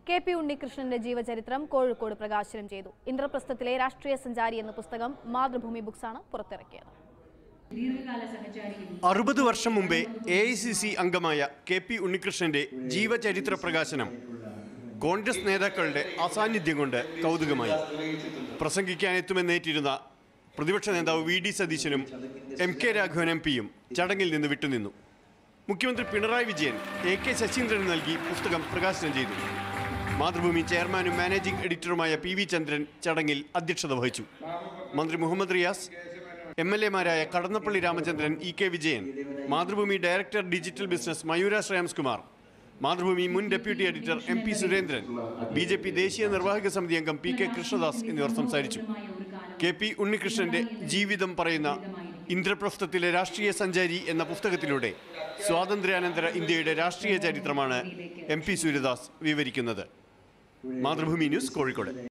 K P ഉണ്ണികൃഷ്ണന്റെ ജീവചരിത്രം കോഴിക്കോട് പ്രകാശനം ചെയ്തു ഇന്ദ്രപ്രസ്ഥത്തിലെ രാഷ്ട്രീയ സഞ്ചാരി എന്ന പുസ്തകം മാതൃഭൂമി ബുക്സാണ് പുറത്തിറക്കിയത് അറുപത് വർഷം മുമ്പേ എ ഐ സി സി അംഗമായ കെ പി ഉണ്ണികൃഷ്ണന്റെ ജീവചരിത്ര പ്രകാശനം കോൺഗ്രസ് നേതാക്കളുടെ അസാന്നിധ്യം കൊണ്ട് കൗതുകമായി പ്രസംഗിക്കാനെത്തുമെന്നേറ്റിരുന്ന പ്രതിപക്ഷ നേതാവ് വി ഡി സതീശനും എം കെ രാഘവൻ എം പിയും ചടങ്ങിൽ നിന്ന് വിട്ടുനിന്നു മുഖ്യമന്ത്രി പിണറായി വിജയൻ എ കെ ശശീന്ദ്രന് നൽകി പുസ്തകം പ്രകാശനം ചെയ്തു മാതൃഭൂമി ചെയർമാനും മാനേജിംഗ് എഡിറ്ററുമായ പി വി ചന്ദ്രൻ ചടങ്ങിൽ അധ്യക്ഷത വഹിച്ചു മന്ത്രി മുഹമ്മദ് റിയാസ് എം എൽ എമാരായ Kadannappally Ramachandran E K Vijayan Mathrubhumi director digital business Mayoora ശ്രേയംസ് Kumar Mathrubhumi മുൻ deputy editor M P Surendran B J P ദേശീയ നിർവാഹക സമിതി അംഗം പി കെ കൃഷ്ണദാസ് എന്നിവർ സംസാരിച്ചു കെ പി ഉണ്ണികൃഷ്ണന്റെ ജീവിതം പറയുന്ന ഇന്ദ്രപ്രസ്ഥത്തിലെ രാഷ്ട്രീയ സഞ്ചാരി എന്ന പുസ്തകത്തിലൂടെ സ്വാതന്ത്ര്യാനന്തര ഇന്ത്യയുടെ രാഷ്ട്രീയ ചരിത്രമാണ് എം പി സൂര്യദാസ് വിവരിക്കുന്നത് മാതൃഭൂമി ന്യൂസ് കോഴിക്കോട്